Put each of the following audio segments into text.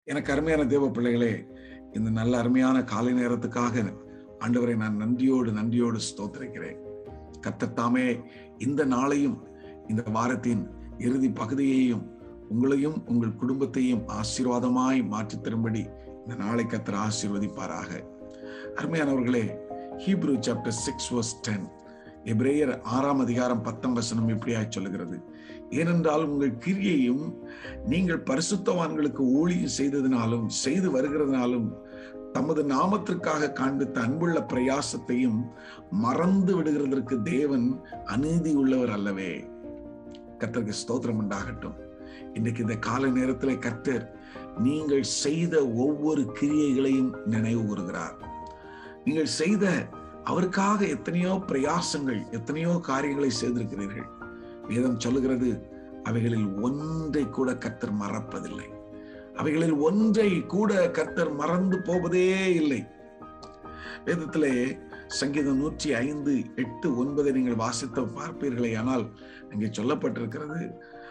எனக்கு அருமையான தேவ பிள்ளைகளே இந்த நல்ல அருமையான காலை நேரத்துக்காக ஆண்டவரை நான் நன்றியோடு நன்றியோடு ஸ்தோத்திரிக்கிறேன் கர்த்தர் தாமே இந்த நாளையும் இந்த வாரத்தின் இறுதி பகுதியையும் உங்களையும் உங்கள் குடும்பத்தையும் ஆசீர்வாதமாய் மாற்றித் தரும்படி இந்த நாளை கர்த்தர் ஆசீர்வதிப்பாராக அருமையானவர்களே Hebrew chapter six verse ten எபிரேயர் ஆறாம் அதிகாரம் பத்தாம் வசனம் இப்படியாய் சொல்லுகிறது ஏனென்றால் உங்கள் கிரியையும் நீங்கள் பரிசுத்தவான்களுக்கு ஊழியம் செய்ததினாலும் செய்து வருகிறதுனாலும் தமது நாமத்திற்காக காண்பித்த அன்புள்ள பிரயாசத்தையும் மறந்து விடுகிறதற்கு தேவன் அநீதி உள்ளவர் அல்லவே கர்த்தருக்கு ஸ்தோத்திரம் உண்டாகட்டும் இன்றைக்கு இந்த கால நேரத்திலே கர்த்தர் நீங்கள் செய்த ஒவ்வொரு கிரியைகளையும் நினைவு கூறுகிறார் நீங்கள் செய்த அவருக்காக எத்தனையோ பிரயாசங்கள் எத்தனையோ காரியங்களை செய்திருக்கிறீர்கள் வேதம் சொல்லுகிறது அவைகளில் ஒன்றை கூட கர்த்தர் மறப்பதில்லை அவைகளில் ஒன்றை கூட கர்த்தர் மறந்து போவதே இல்லை வேதத்திலே சங்கீதம் நூற்றி ஐந்து எட்டு ஒன்பதை நீங்கள் வாசித்த பார்ப்பீர்களே ஆனால் அங்கே சொல்லப்பட்டிருக்கிறது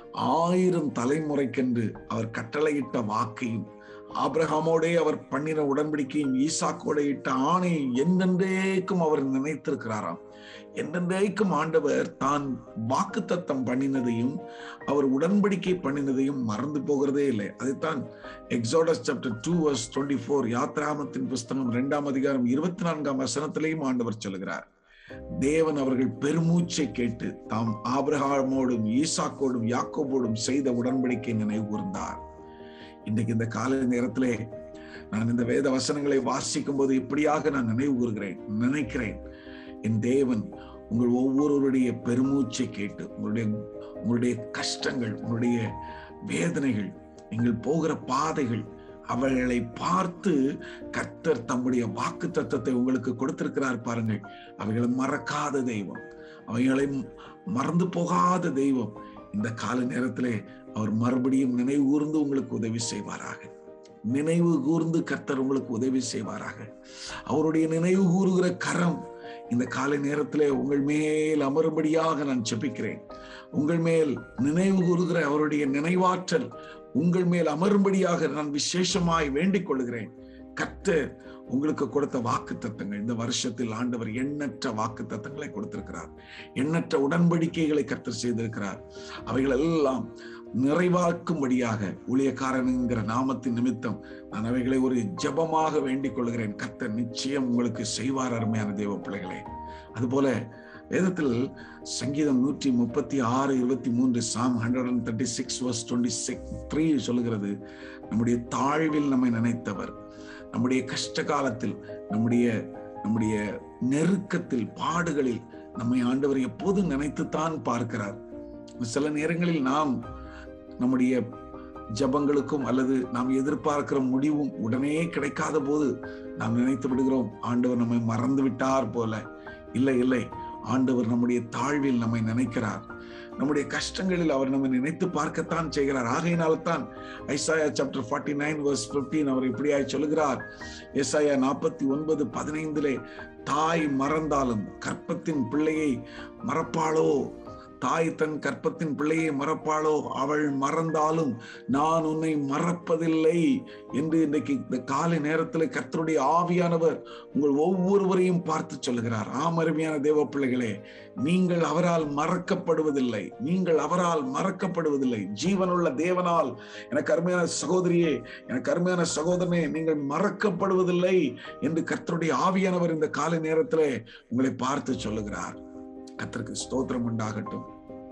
ஆயிரம் தலைமுறைக்கென்று அவர் கட்டளையிட்ட வாக்கையும் ஆபிரகாமோடே அவர் பண்ணின உடன்படிக்கையும் ஈசாக்கோட இட்ட ஆணையும் என்றென்றேக்கும் அவர் நினைத்திருக்கிறாராம் என்றென்றேக்கும் ஆண்டவர் தான் வாக்கு தத்தம் பண்ணினதையும் அவர் உடன்படிக்கை பண்ணினதையும் மறந்து போகிறதே இல்லை அதைத்தான் Exodus chapter two verse twenty four யாத்ராமத்தின் புஸ்தகம் இரண்டாம் அதிகாரம் இருபத்தி நான்காம் வசனத்திலேயும் ஆண்டவர் சொல்கிறார் தேவன் அவர்கள் பெருமூச்சை கேட்டு தாம் ஆபிரகாமோடும் ஈசாக்கோடும் யாக்கோபோடும் செய்த உடன்படிக்கை நினைவு கூர்ந்தார் இன்றைக்கு இந்த கால நேரத்திலே நான் இந்த வேத வசனங்களை வாசிக்கும் போது இப்படியாக நான் நினைவு கூறுகிறேன் நினைக்கிறேன் என் தேவன் உங்கள் ஒவ்வொருவருடைய பெருமூச்சை கேட்டு உங்களுடைய உங்களுடைய கஷ்டங்கள் உங்களுடைய வேதனைகள் நீங்கள் போகிற பாதைகள் அவர்களை பார்த்து கர்த்தர் தம்முடைய வாக்கு தத்தத்தை உங்களுக்கு கொடுத்திருக்கிறார் பாருங்கள் அவைகளை மறக்காத தெய்வம் அவைகளை மறந்து போகாத தெய்வம் இந்த கால நேரத்திலே அவர் மறுபடியும் நினைவு கூர்ந்து உங்களுக்கு உதவி செய்வாராக நினைவு கூர்ந்து கர்த்தர் உங்களுக்கு உதவி செய்வாராக அவருடைய நினைவு கூறுகிற கரம் இந்த காலை நேரத்திலே உங்கள் மேல் அமரும்படியாக நான் செபிக்கிறேன் உங்கள் மேல் நினைவு கூறுகிற அவருடைய நினைவாற்றல் உங்கள் மேல் அமரும்படியாக நான் விசேஷமாய் வேண்டிக் கொள்கிறேன் கர்த்தர் உங்களுக்கு கொடுத்த வாக்கு தத்தங்கள் இந்த வருஷத்தில் ஆண்டவர் எண்ணற்ற வாக்கு தத்தங்களை கொடுத்திருக்கிறார் எண்ணற்ற உடன்படிக்கைகளை கர்த்தர் செய்திருக்கிறார் அவைகள் எல்லாம் நிறைவாக்கும்படியாக ஊழியக்காரனுங்கிற நாமத்தின் நிமித்தம் நான் அவைகளை ஒரு ஜபமாக வேண்டிக் கொள்கிறேன் கர்த்தர் நிச்சயம் உங்களுக்கு செய்வார் அருமையான தேவ பிள்ளைகளே அதுபோல வேதத்தில் சங்கீதம் நூற்றி முப்பத்தி ஆறு இருபத்தி மூன்று Psalm hundred and thirty six verse twenty six three சொல்லுகிறது நம்முடைய தாழ்வில் நம்மை நினைத்தவர் நம்முடைய கஷ்ட காலத்தில் நம்முடைய நம்முடைய நெருக்கத்தில் பாடுகளில் நம்மை ஆண்டவர் எப்போது நினைத்துத்தான் பார்க்கிறார் சில நேரங்களில் நாம் நம்முடைய ஜபங்களுக்கும் அல்லது நாம் எதிர்பார்க்கிற முடிவும் உடனே கிடைக்காத போது நாம் நினைத்து விடுகிறோம் ஆண்டவர் நம்மை மறந்து விட்டார் போல இல்லை இல்லை ஆண்டவர் நம்முடைய தாழ்வில் நம்மை நினைக்கிறார் நம்முடைய கஷ்டங்களில் அவர் நம்மை நினைத்து பார்க்கத்தான் செய்கிறார் ஆகையினால்தான் Isaiah chapter forty nine verse fifteen அவர் இப்படியாய் சொல்லுகிறார் எஸ்ஐயா நாற்பத்தி ஒன்பது பதினைந்திலே தாய் மறந்தாலும் கற்பத்தின் பிள்ளையை மறப்பாளோ தாய் தன் கற்பத்தின் பிள்ளையை மறப்பாளோ அவள் மறந்தாலும் நான் உன்னை மறப்பதில்லை என்று இன்றைக்கு இந்த காலை நேரத்தில் கர்த்தருடைய ஆவியானவர் உங்கள் ஒவ்வொருவரையும் பார்த்து சொல்லுகிறார் ஆம் அருமையான தேவ பிள்ளைகளே நீங்கள் அவரால் மறக்கப்படுவதில்லை நீங்கள் அவரால் மறக்கப்படுவதில்லை ஜீவனுள்ள தேவனால் எனக்கு அருமையான சகோதரியே எனக்கு அருமையான சகோதரனே நீங்கள் மறக்கப்படுவதில்லை என்று கர்த்தருடைய ஆவியானவர் இந்த காலை நேரத்திலே உங்களை பார்த்து சொல்லுகிறார் கத்தருக்கு ஸ்தோத்திரம் உண்டாகட்டும்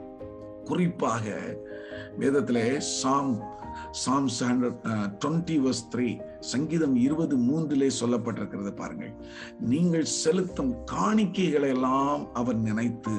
குறிப்பாக வேதத்திலே Psalm Psalm twenty verse three சங்கீதம் இருபது மூன்றிலே சொல்லப்பட்டிருக்கிறது பாருங்கள் நீங்கள் செலுத்தும் காணிக்கைகளை எல்லாம் அவர் நினைத்து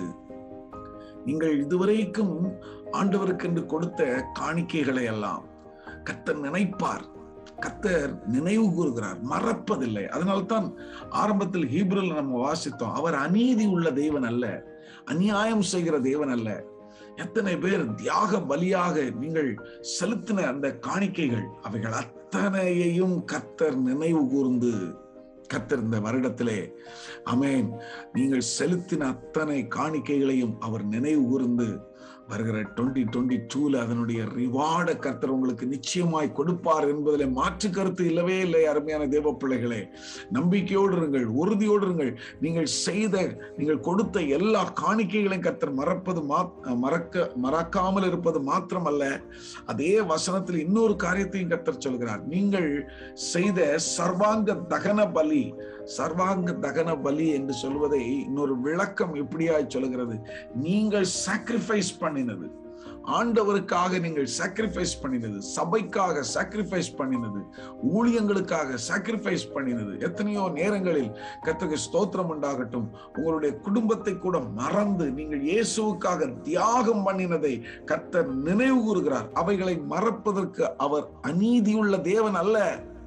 நீங்கள் இதுவரைக்கும் ஆண்டவருக்கு என்று கொடுத்த காணிக்கைகளை எல்லாம் கத்தர் நினைப்பார் கத்தர் நினைவு கூறுகிறார் மறப்பதில்லை அதனால்தான் ஆரம்பத்தில் ஹீப்ரில் நம்ம வாசித்தோம் அவர் அநீதி உள்ள தேவன் அல்ல அநியாயம் செய்கிற தேவன் அல்ல எத்தனை பேர் தியாக பலியாக நீங்கள் செலுத்தின அந்த காணிக்கைகள் அவைகள் அத்தனையையும் கத்தர் நினைவு கூர்ந்து கத்தர் இந்த வருடத்திலே அமேன் நீங்கள் செலுத்தின அத்தனை காணிக்கைகளையும் அவர் நினைவு கூர்ந்து வருகிற டுவெண்ட்டி டுவெண்ட்டி டூல அதனுடைய ரிவார்ட கர்த்தர் உங்களுக்கு நிச்சயமாய் கொடுப்பார் என்பதில் மாற்று கருத்து இல்லவே இல்லை அருமையான தேவ பிள்ளைகளே நம்பிக்கையோடு இருங்கள் உறுதியோடு இருங்கள் நீங்கள் செய்த நீங்கள் கொடுத்த எல்லா காணிக்கைகளையும் கர்த்தர் மறப்பது மா மறக்க மறக்காமல் இருப்பது மாத்திரமல்ல அதே வசனத்தில் இன்னொரு காரியத்தையும் கர்த்தர் சொல்கிறார் நீங்கள் செய்த சர்வாங்க தகன பலி சர்வாங்க தகன பலி என்று சொல்வதை இன்னொரு விளக்கம் இப்படியாய் சொல்கிறது நீங்கள் சாக்ரிஃபைஸ் பண்ணினது ஆண்டவருக்காக நீங்கள் சாக்ரிஃபைஸ் பண்ணினது சபைக்காக சாக்ரிஃபைஸ் பண்ணினது ஊழியங்களுக்காக சாக்ரிஃபைஸ் பண்ணினது எத்தனையோ நேரங்களில் கர்த்தருக்கு ஸ்தோத்திரம் உண்டாகட்டும் உங்களுடைய குடும்பத்தை கூட மறந்து நீங்கள் இயேசுவுக்காக தியாகம் பண்ணினதை கர்த்தர் நினைவு கூறுகிறார் அவைகளை மறப்பதற்கு அவர் அநீதியுள்ள தேவன் அல்ல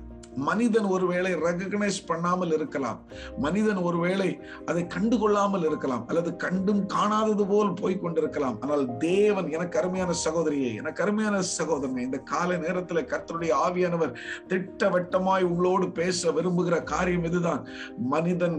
மனிதன் ஒருவேளை ரெகக்னைஸ் பண்ணாமல் இருக்கலாம் மனிதன் ஒருவேளை அதை கண்டுகொள்ளாமல் இருக்கலாம் அல்லது கண்டும் காணாதது போல் போய் கொண்டிருக்கலாம் ஆனால் தேவன் எனக்கு அருமையான சகோதரியே எனக்கு அருமையான சகோதரனே இந்த காலை நேரத்துல கர்த்தருடைய ஆவியானவர் திட்டவட்டமாய் உங்களோடு பேச விரும்புகிற காரியம் இதுதான் மனிதன்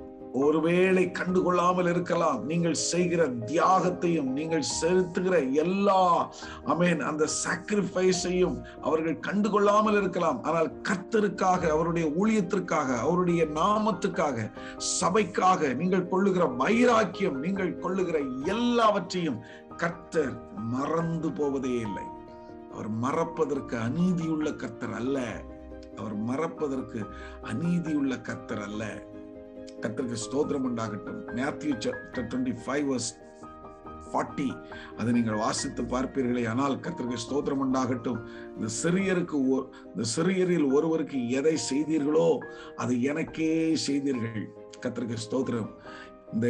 ஒருவேளை கண்டுகொள்ளாமல் இருக்கலாம் நீங்கள் செய்கிற தியாகத்தையும் நீங்கள் செலுத்துகிற எல்லா அமேன் அந்த சாக்ரிஃபைஸையும் அவர்கள் கண்டுகொள்ளாமல் இருக்கலாம் ஆனால் கர்த்தருக்காக அவருடைய ஊழியத்திற்காக அவருடைய நாமத்துக்காக சபைக்காக நீங்கள் கொள்ளுகிற வைராக்கியம் நீங்கள் கொள்ளுகிற எல்லாவற்றையும் கர்த்தர் மறந்து போவதே இல்லை அவர் மறப்பதற்கு அநீதியுள்ள கர்த்தர் அல்ல அவர் மறப்பதற்கு அநீதியுள்ள கர்த்தர் அல்ல கர்த்தருக்கு ஸ்தோத்திரம் உண்டாகட்டும் Matthew twenty five verse forty அதை நீங்கள் வாசித்து பார்ப்பீர்களே ஆனால் கர்த்தருக்கு ஸ்தோத்திரம் உண்டாகட்டும் இந்த சிறியருக்கு ஒ- இந்த சிறியரில் ஒருவருக்கு எதை செய்தீர்களோ அது எனக்கே செய்தீர்கள் கர்த்தருக்கு ஸ்தோத்திரம் இந்த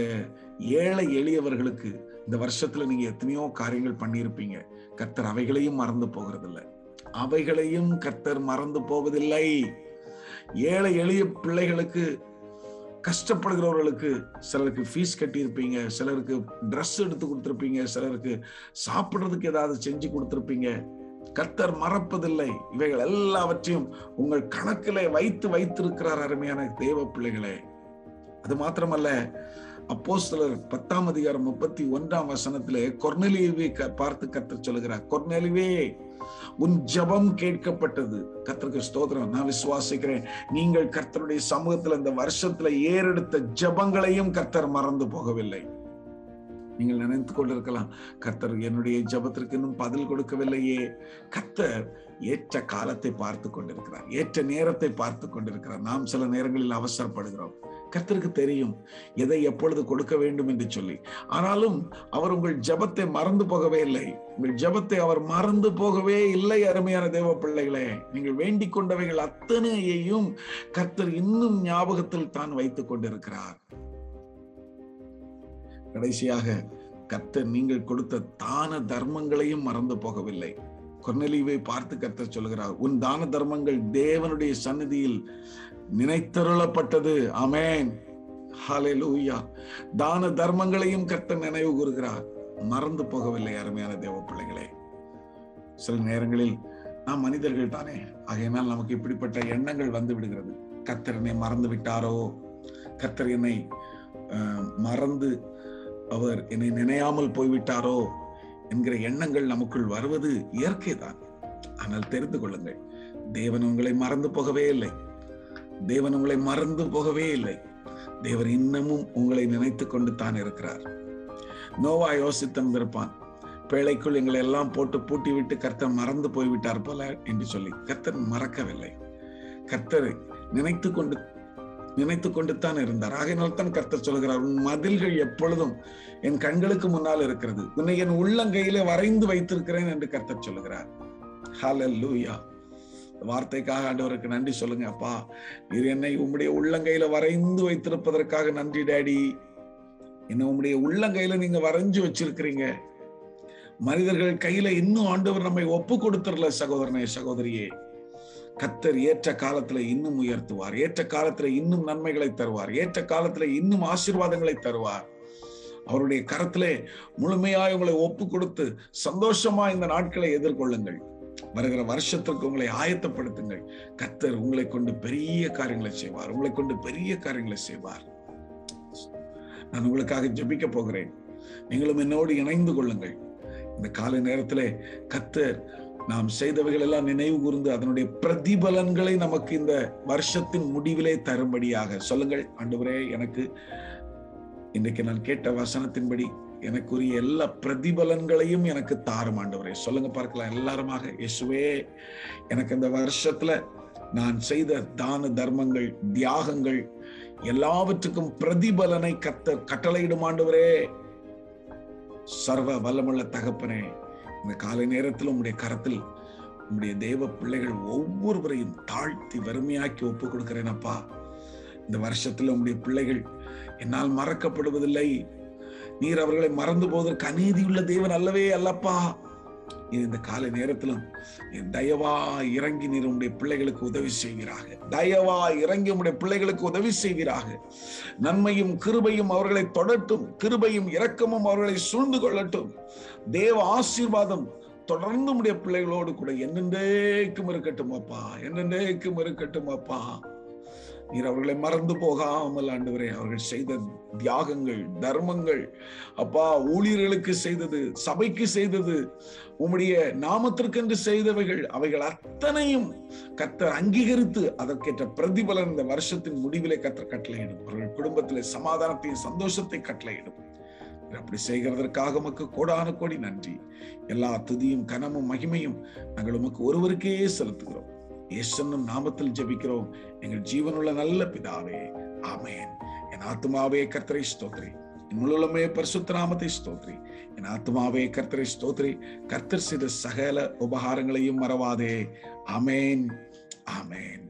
ஏழை எளியவர்களுக்கு இந்த வருஷத்துல நீங்க எத்தனையோ காரியங்கள் பண்ணியிருப்பீங்க கர்த்தர் அவைகளையும் மறந்து போகிறதில்லை அவைகளையும் கர்த்தர் மறந்து போவதில்லை ஏழை எளிய பிள்ளைகளுக்கு கஷ்டப்படுகிறவர்களுக்கு சிலருக்கு ஃபீஸ் கட்டியிருப்பீங்க சிலருக்கு ட்ரெஸ் எடுத்து கொடுத்துருப்பீங்க சிலருக்கு சாப்பிடுறதுக்கு ஏதாவது செஞ்சு கொடுத்துருப்பீங்க கர்த்தர் மறப்பதில்லை இவைகள் எல்லாவற்றையும் உங்கள் கணக்கிலே வைத்து வைத்திருக்கிறார் அருமையான தேவ பிள்ளைகளே அது மாத்திரமல்ல அப்போஸ்தலர் பத்தாம் அதிகாரம் முப்பத்தி ஒன்றாம் வசனத்திலே கொர்நெலியுவை க- பார்த்து கர்த்தர் சொல்லுகிறார் கொர்நெலிவே உன் ஜெபம் கேட்கப்பட்டது கர்த்தருக்கு ஸ்தோத்திரம் நான் விசுவாசிக்கிறேன் நீங்கள் கர்த்தருடைய சமூகத்துல இந்த வருஷத்துல ஏறெடுத்த ஜெபங்களையும் கர்த்தர் மறந்து போகவில்லை நீங்கள் நினைத்து கொண்டிருக்கலாம் கர்த்தர் என்னுடைய ஜெபத்திற்கு இன்னும் பதில் கொடுக்கவில்லையே கர்த்தர் ஏற்ற காலத்தை பார்த்து கொண்டிருக்கிறார் ஏற்ற நேரத்தை பார்த்து கொண்டிருக்கிறார் நாம் சில நேரங்களில் அவசரப்படுகிறோம் கர்த்தருக்கு தெரியும் எதை எப்பொழுது கொடுக்க வேண்டும் என்று சொல்லி ஆனாலும் அவர் உங்கள் ஜெபத்தை மறந்து போகவே இல்லை உங்கள் ஜெபத்தை அவர் மறந்து போகவே இல்லை அருமையான தேவ பிள்ளைகளே நீங்கள் வேண்டிக் கொண்டவைகள் அத்தனையையும் கர்த்தர் இன்னும் ஞாபகத்தில் தான் வைத்துக் கொண்டிருக்கிறார் கடைசியாக கர்த்தர் நீங்கள் கொடுத்த தான தர்மங்களையும் மறந்து போகவில்லை கொர்நெலியுவை பார்த்து கர்த்தர் சொல்கிறார் உன் தான தர்மங்கள் தேவனுடைய சந்நிதியில் நினைத்தருளப்பட்டது அமேன் ஹalleluya தான தர்மங்களையும் கர்த்தர் நினைவு கூறுகிறார் மறந்து போகவில்லை அருமையான தேவ பிள்ளைகளே சில நேரங்களில் நாம் மனிதர்கள் தானே ஆகையினால் நமக்கு இப்படிப்பட்ட எண்ணங்கள் வந்து விடுகிறது கர்த்தர் என்னை மறந்து விட்டாரோ கர்த்தர் என்னை அஹ், மறந்து அவர் என்னை நினையாமல் போய்விட்டாரோ என்கிற எண்ணங்கள் நமக்குள் வருவது இயற்கைதான் ஆனால் தெரிந்து கொள்ளுங்கள் தேவன் உங்களை மறந்து போகவே இல்லை தேவன் உங்களை மறந்து போகவே இல்லை தேவன் இன்னமும் உங்களை நினைத்து கொண்டு தான் இருக்கிறார் நோவா யோசித்திருந்திருப்பான் பேழைக்குள் எங்களை எல்லாம் போட்டு பூட்டி விட்டு கர்த்தர் மறந்து போய்விட்டார் போல என்று சொல்லி கர்த்தர் மறக்கவில்லை கர்த்தர் நினைத்து கொண்டு நினைத்து கொண்டு தான் இருந்தார் ஆகையினால் தான் கர்த்தர் சொல்கிறார் உன் மதில்கள் எப்பொழுதும் என் கண்களுக்கு முன்னால் இருக்கிறது உன்னை என் உள்ளங்கையிலே வரைந்து வைத்திருக்கிறேன் என்று கர்த்தர் சொல்லுகிறார் ஹalleluya வார்த்தைக்காக ஆண்டவருக்கு நன்றி சொல்லுங்க அப்பா நீர் என்னை உம்முடைய உள்ளங்கையில வரைந்து வைத்திருப்பதற்காக நன்றி டாடி என்ன உம்முடைய உள்ளங்கையில நீங்க வரைஞ்சு வச்சிருக்கிறீங்க மனிதர்கள் கையில இன்னும் ஆண்டவர் நம்மை ஒப்பு கொடுத்துடல சகோதரனே சகோதரியே கத்தர் ஏற்ற காலத்துல இன்னும் உயர்த்துவார் ஏற்ற காலத்துல இன்னும் நன்மைகளை தருவார் ஏற்ற காலத்துல இன்னும் ஆசீர்வாதங்களை தருவார் அவருடைய கரத்திலே முழுமையாய் உங்களை ஒப்பு கொடுத்து சந்தோஷமா இந்த நாட்களை எதிர்கொள்ளுங்கள் வருகிற வருஷத்திற்கு உங்களை ஆயத்தப்படுத்துங்கள் கத்தர் உங்களை கொண்டு பெரிய காரியங்களை செய்வார் உங்களை கொண்டு பெரிய காரியங்களை செய்வார் நான் உங்களுக்காக ஜெபிக்க போகிறேன் நீங்களும் என்னோடு இணைந்து கொள்ளுங்கள் இந்த காலை நேரத்திலே கத்தர் நாம் செய்தவைகள் எல்லாம் நினைவு கூர்ந்து அதனுடைய பிரதிபலன்களை நமக்கு இந்த வருஷத்தின் முடிவிலே தரும்படியாக சொல்லுங்கள் ஆண்டவரே எனக்கு இன்றைக்கு நான் கேட்ட வசனத்தின்படி எனக்குரிய எல்லா பிரதிபலன்களையும் எனக்கு தாரும் ஆண்டவரே சொல்லுங்க பார்க்கலாம் எல்லாருமாக இயேசுவே எனக்கு இந்த வருஷத்துல நான் செய்த தான தர்மங்கள் தியாகங்கள் எல்லாவற்றுக்கும் பிரதிபலனை கத்த கட்டளையிடும் ஆண்டவரே சர்வ வல்லமுள்ள தகப்பனே இந்த காலை நேரத்தில் உம்முடைய கரத்தில் உம்முடைய தேவ பிள்ளைகள் ஒவ்வொருவரையும் தாழ்த்தி வறுமையாக்கி ஒப்பு கொடுக்கிறேன் அப்பா இந்த வருஷத்துல உம்முடைய பிள்ளைகள் என்னால் மறக்கப்படுவதில்லை நீர் அவர்களை மறந்து போவதற்கு அநீதியுள்ள தேவன் அல்லவே அல்லப்பா இது இந்த காலை நேரத்திலும் என் தயவா இறங்கி நீர் உடைய பிள்ளைகளுக்கு உதவி செய்வீராக தயவா இறங்கி உடைய பிள்ளைகளுக்கு உதவி செய்வீராக நன்மையும் கிருபையும் அவர்களை தொடட்டும் கிருபையும் இரக்கமும் அவர்களை சூழ்ந்து கொள்ளட்டும் தேவ ஆசீர்வாதம் தொடர்ந்து உடைய பிள்ளைகளோடு கூட என்னென்றைக்கும் இருக்கட்டும் அப்பா என்னென்றைக்கும் இருக்கட்டும் அப்பா நீர் அவர்களை மறந்து போகாமல் ஆண்டவரே அவர்கள் செய்த தியாகங்கள் தர்மங்கள் அப்பா ஊழியர்களுக்கு செய்தது சபைக்கு செய்தது உம்முடைய நாமத்திற்கென்று செய்தவைகள் அவைகள் அத்தனையும் கத்தர் அங்கீகரித்து அதற்கேற்ற பிரதிபலன் இந்த வருஷத்தின் முடிவிலே கத்தர் கட்டளையிடும் அவர்கள் குடும்பத்திலே சமாதானத்தையும் சந்தோஷத்தை கட்டளையிடும் அப்படி செய்கிறதற்காக உமக்கு கோடான கோடி நன்றி எல்லா துதியும் கனமும் மகிமையும் நாங்கள் உமக்கு ஒருவருக்கே செலுத்துகிறோம் இயேசுன்னும் நாமத்தில் ஜெபிக்கிறோம் எங்கள் ஜீவனுள்ள நல்ல பிதாவே ஆமேன் என் ஆத்மாவே கர்த்தரை ஸ்தோத்ரி என் முழுமே பரிசுத்த நாமத்தை ஸ்தோத்ரி என் ஆத்மாவே கர்த்தரை ஸ்தோத்ரி கர்த்தர் செய்த சகல உபகாரங்களையும் மறவாதே ஆமேன் ஆமேன்